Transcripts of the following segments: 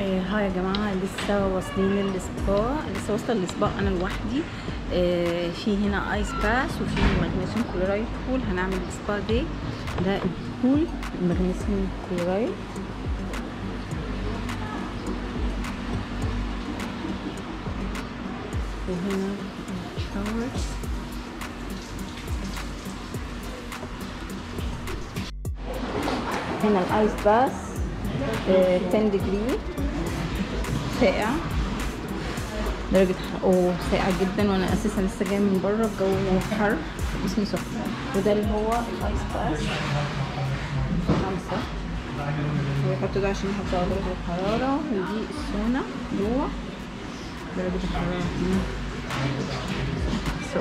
آه، ها يا جماعة لسه واصلين السبا لسه واصلة السبا أنا لوحدي آه، في هنا ايس باس وفي مغنيسيوم كلورايد بول هنعمل السبا دي ده البول المغنيسيوم كلورايد وهنا الشاورز هنا الايس باس آه، 10 ديجري ساقع درجة حرارة اوه ساقع جدا وانا اساسا لسه جاية من بره الجو حر جسمي سخن وده اللي هو الايس باس خمسة ويحط ده عشان يحط على درجة الحرارة ودي السونا جوه درجة الحرارة دي so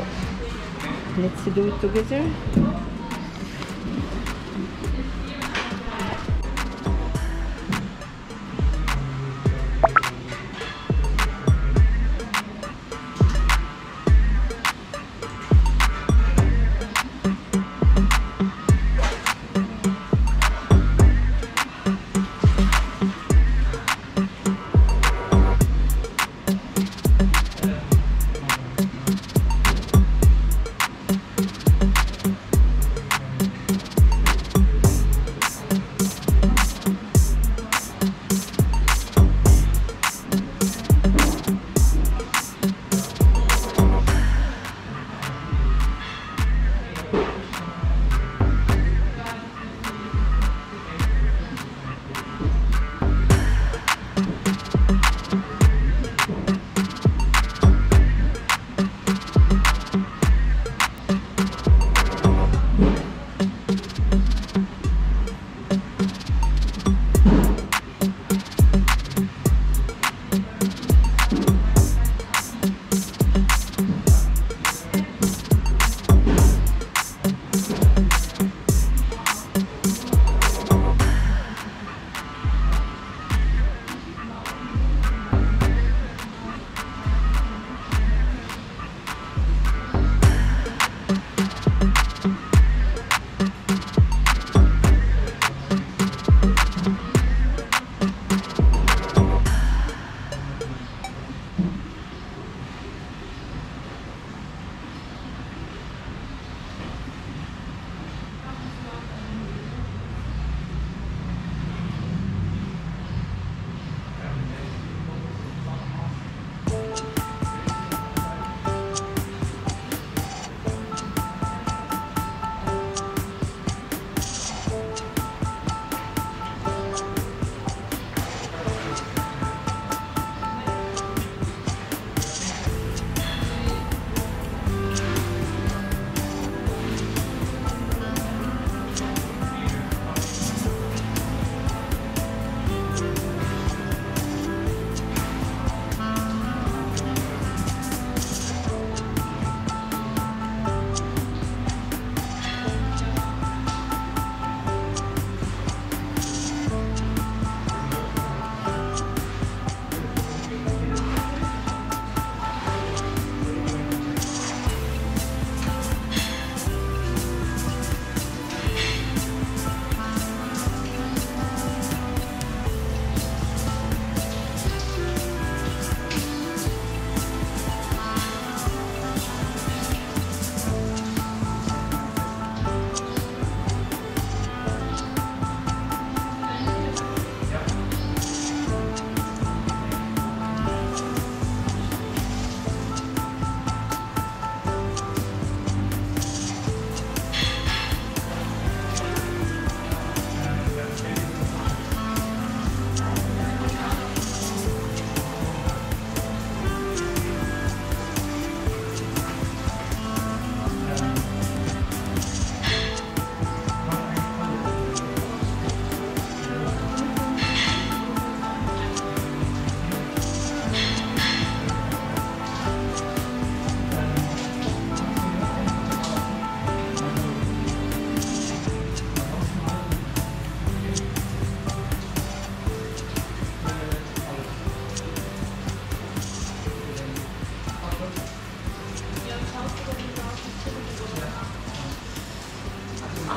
let's do it together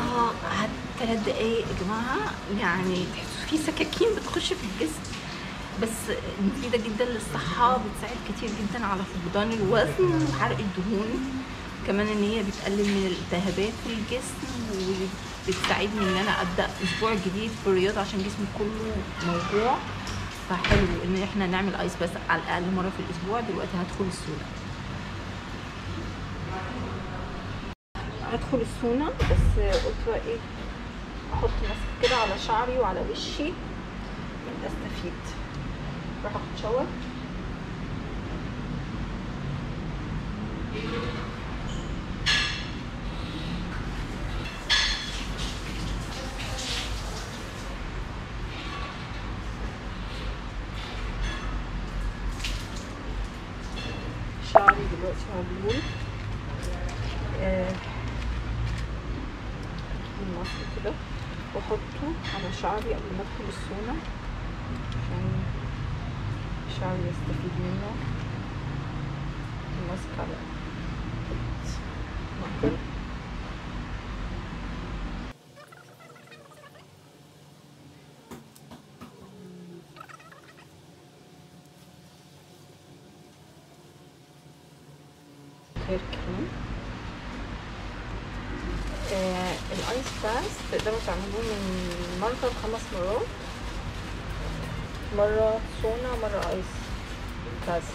ثلاث دقايق يا جماعه يعني تحسوا في سكاكين بتخش في الجسم بس مفيده جدا للصحه بتساعد كتير جدا على فقدان الوزن وحرق الدهون كمان ان هي بتقلل من الالتهابات في الجسم وبتساعدني ان انا ابدا اسبوع جديد في الرياضه عشان جسمي كله موجوع فحلو ان احنا نعمل ايس بس على الاقل مره في الاسبوع دلوقتي هدخل السونا هدخل السونا بس قلت بقى ايه احط ماسك كده على شعري وعلى وشي استفيد راح اخد شاور شعري دلوقتي مبلول آه، اجيب الماسك كده واحطه على شعري قبل ما ادخل السونا عشان شعري يستفيد منه الماسك على مكر هير كريم آه الايس باس تقدروا تعملوه من مرة لخمس مرات مرة سونا مرة ايس باس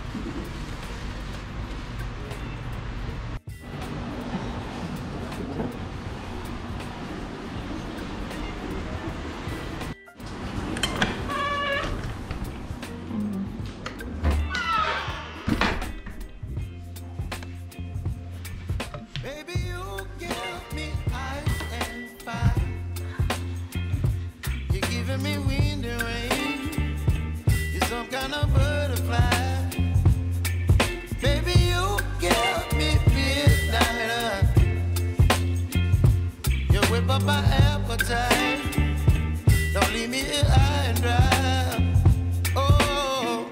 Baby, you give me ice and fire. You're giving me wind and rain. You're some kind of butterfly. Baby, you give me midnight. You whip up my appetite. Don't leave me here high and dry. Oh,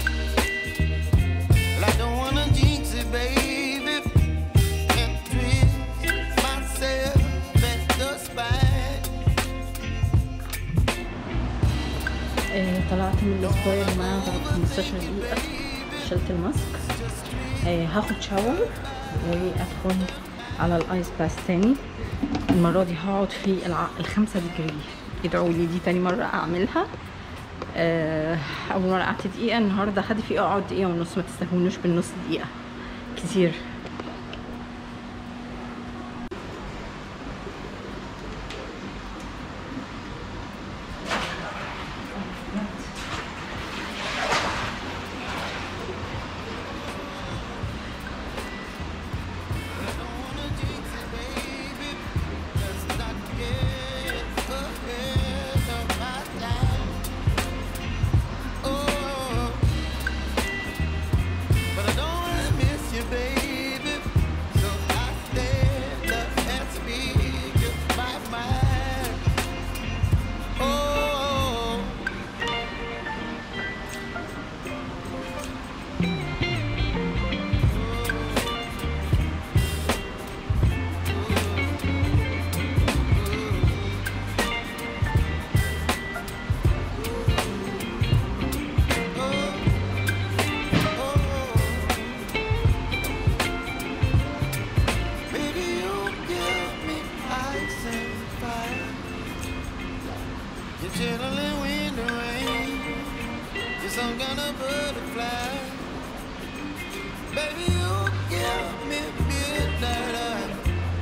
well, I don't wanna jinx it, baby and twist myself at the spine. آه، طلعت من الاسبوع يا جماعه طلعت 15 دقيقه شلت الماسك آه، هاخد شاور وادخل على الايس باس تاني المره دي هقعد في الع... الخمسة ديجري ادعوا لي دي تاني مره اعملها آه، اول مره قعدت دقيقه النهارده خدت فيه اقعد دقيقه ونص ما تستهونوش بالنص دقيقه كتير Oh, but I don't wanna miss you, baby. So I stand up and speak my mind. Oh. Baby, you give me ice and fire. You're channeling wind and rain. You're some kind of butterfly. Baby, you give me midnight.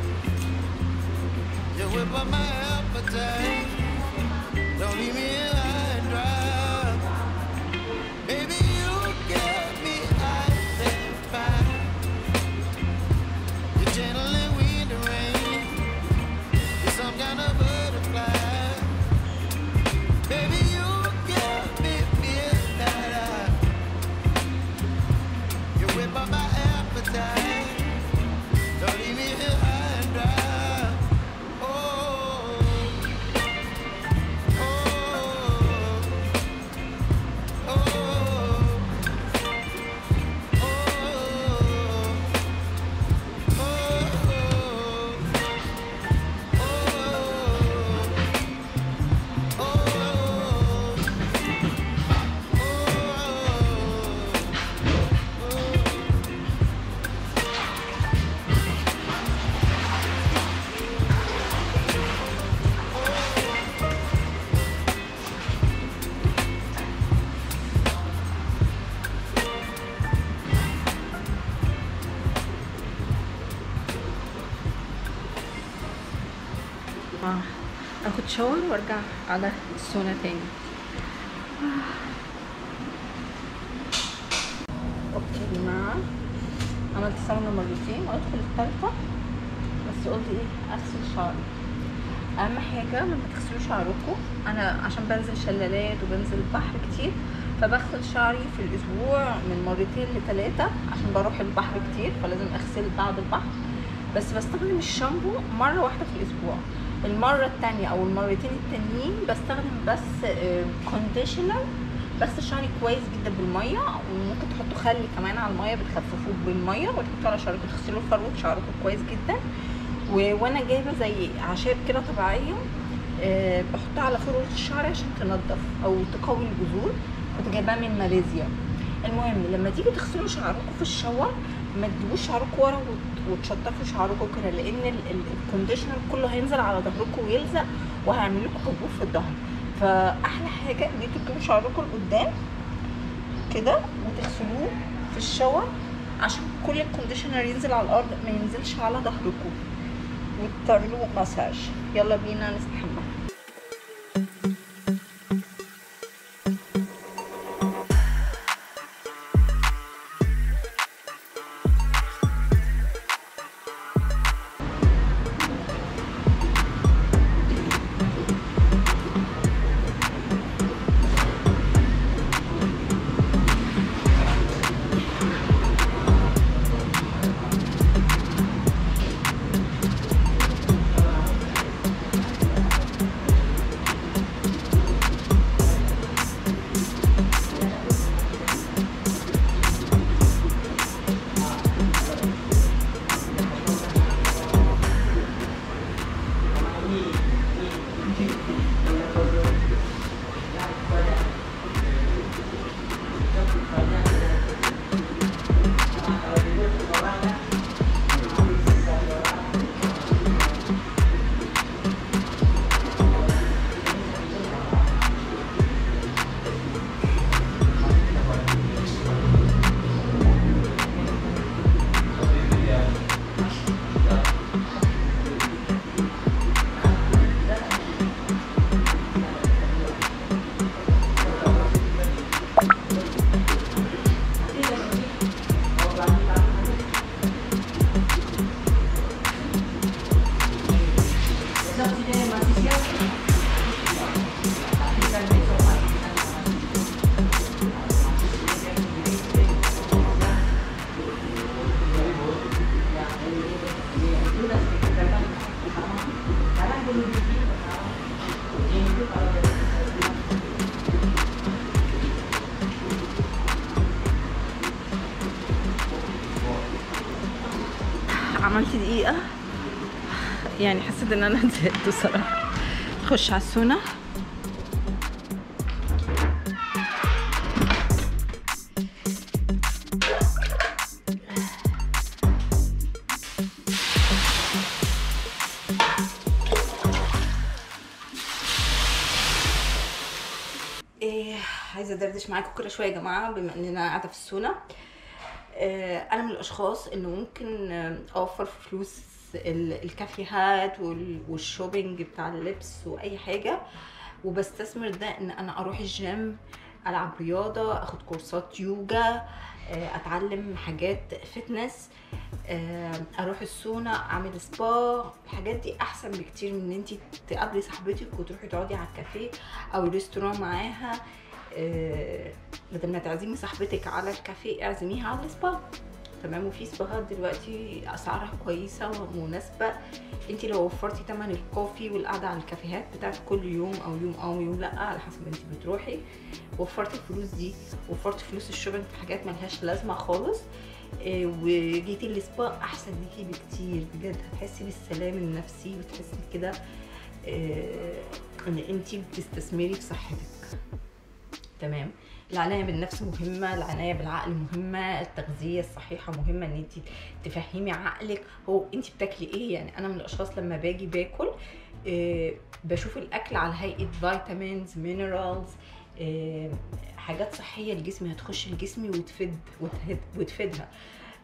You whip up my appetite. Don't leave me here high and dry. Baby, you give me ice and fire. You're channeling wind and rain. You're some kind of butterfly. Baby, you give me midnight. You whip up my appetite. Don't leave me here high and dry. Oh. اخد شاور وارجع على السونا تاني اوكي يا جماعه عملت ساونا مرتين وادخل الثالثه بس قلت ايه اغسل شعري اهم حاجه لما تغسلوا شعركم انا عشان بنزل شلالات وبنزل البحر كتير فبغسل شعري في الاسبوع من مرتين لثلاثه عشان بروح البحر كتير فلازم اغسل بعد البحر بس بستخدم الشامبو مره واحده في الاسبوع المره التانية او المرتين التانيين بستخدم بس كونديشنر بغسل شعري كويس جدا بالميه وممكن تحطوا خل كمان على الميه بتخففوه بالميه وتحطوا على شعركم تغسلوا فروه شعركم كويس جدا و... وانا جايبه زي اعشاب كده طبيعيه أه بحطها على فروه الشعر عشان تنضف او تقوي الجذور كنت جايباها من ماليزيا المهم لما تيجي تغسلوا شعركم في الشاور ما تجيبوش شعركم ورا وت- وتشطفوا شعركم كده لان ال- ال- الكونديشنر كله هينزل على ظهركم ويلزق وهيعمل لكم حبوب في الظهر فاحلى حاجه ان انتوا تجيبوا شعركم لقدام كده وتغسلوه في الشاور عشان كل الكونديشنر ينزل على الارض ما ينزلش على ظهركم وتعملوا مساج يلا بينا نستحمى عملت دقيقة يعني حسيت ان انا زهقت بصراحة نخش على السونا إيه عايزه ادردش معاكم كده شويه يا جماعه بما اننا قاعده في السونا آه، انا من الاشخاص اللي ممكن آه، اوفر في فلوس ال- الكافيهات وال- والشوبينج بتاع اللبس واي حاجه وبستثمر ده ان انا اروح الجيم العب رياضه اخد كورسات يوجا آه، اتعلم حاجات فتنس آه، اروح السونا اعمل سبا الحاجات دي احسن بكتير من ان انت تقابلي صاحبتك وتروحي تقعدي على الكافيه او ريستوران معاها آه، بدل ما تعزمي صاحبتك على الكافيه اعزميها على السبا تمام وفي سباهات دلوقتي اسعارها كويسه ومناسبه انت لو وفرتي تمن الكوفي والقعده على الكافيهات بتاعت كل يوم او يوم او يوم لا على حسب انت بتروحي وفرتي الفلوس دي وفرتي فلوس الشوبينج في حاجات ملهاش لازمه خالص آه، وجيتي السبا احسن ليكي بكتير بجد هتحسي بالسلام النفسي وتحسي كده آه، ان انت بتستثمري في صحتك تمام العنايه بالنفس مهمه العنايه بالعقل مهمه التغذيه الصحيحه مهمه ان انت تفهمي عقلك هو انت بتاكلي ايه يعني انا من الاشخاص لما باجي باكل آه، بشوف الاكل على هيئه فيتامينز مينرالز حاجات صحيه لجسمي هتخش لجسمي وتفيد وتهد- وتفيدها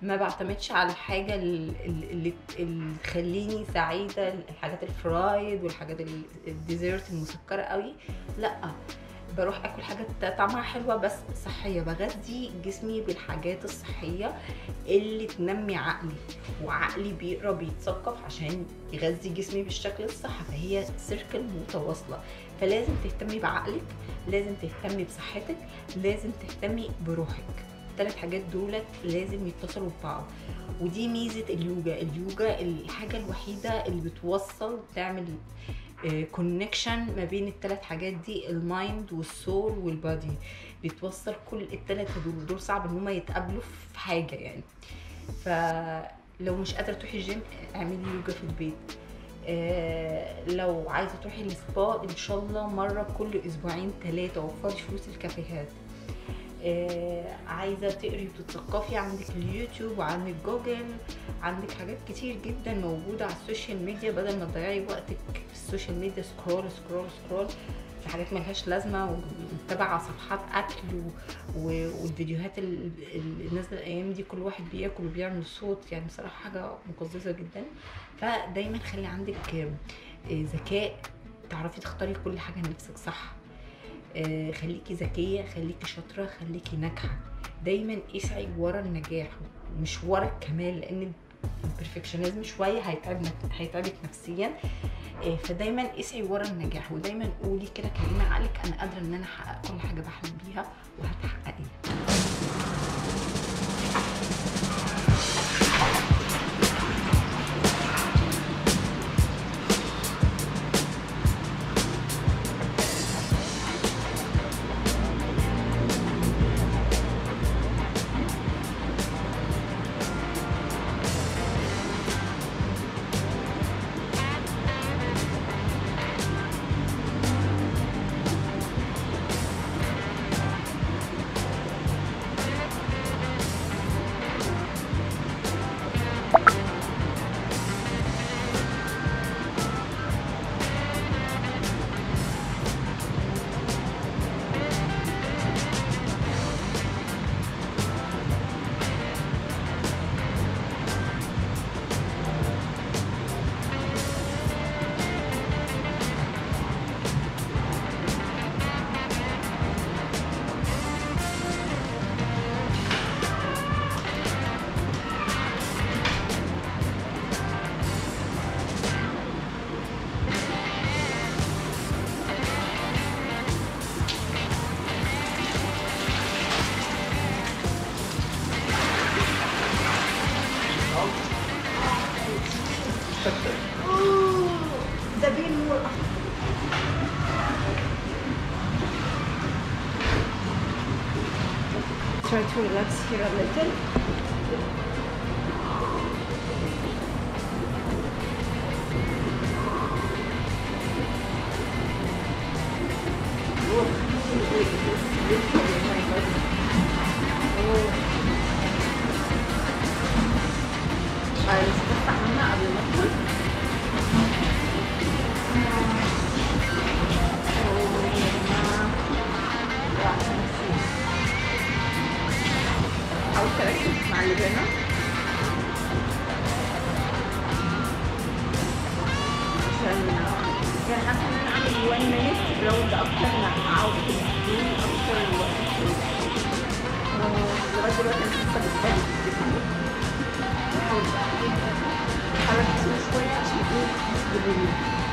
ما بعتمدش على الحاجه ال- ال- اللي اللي تخليني سعيده الحاجات الفرايد والحاجات ال- الديزرت المسكره قوي لا بروح اكل حاجات طعمها حلوه بس صحيه بغذي جسمي بالحاجات الصحيه اللي تنمي عقلي وعقلي بيقرا بيتثقف عشان يغذي جسمي بالشكل الصح فهي سيركل متواصله فلازم تهتمي بعقلك لازم تهتمي بصحتك لازم تهتمي بروحك الثلاث حاجات دولت لازم يتصلوا ببعض ودي ميزه اليوجا اليوجا الحاجه الوحيده اللي بتوصل تعمل كونكشن ما بين الثلاث حاجات دي المايند والسول والبادي بتوصل كل الثلاثه دول دول صعب ان هم يتقابلوا في حاجه يعني فلو مش قادره تروحي الجيم اعملي يوجا في البيت آه، لو عايزه تروحي السبا ان شاء الله مره كل اسبوعين ثلاثه وفري فلوس الكافيهات آه، عايزه تقري وتتثقفي عندك اليوتيوب وعندك جوجل عندك حاجات كتير جدا موجوده على السوشيال ميديا بدل ما تضيعي وقتك في السوشيال ميديا سكرول سكرول سكرول في حاجات ملهاش لازمه ومتابعه صفحات اكل و... و... والفيديوهات ال- ال- اللي نازله الايام دي كل واحد بياكل وبيعمل صوت يعني بصراحه حاجه مقززه جدا فدايما خلي عندك آه، آه، ذكاء تعرفي تختاري كل حاجه لنفسك صح آه، خليكي ذكيه خليكي شاطره خليكي ناجحه دايما اسعي ورا النجاح مش ورا الكمال لان البرفكشنزم شويه هيتعبك هيتعبك نفسيا آه، فدايما اسعي ورا النجاح ودايما قولي كده كلمه عقلك انا قادره ان انا احقق كل حاجه بحلم بيها وهتحققيها ده بينور Try to relax here a little. عايز تفتح منها قبل ما ادخل حاول تركز مع اللي بينا عشان كان حاسه ان انا اعمل 1 minute راوند اكتر مع عاوز تديني اكتر وقت لغايه دلوقتي انا حاسه بالتاني في جسمي بحاول بقى احرك جسمي شويه عشان ايه احس بالريليف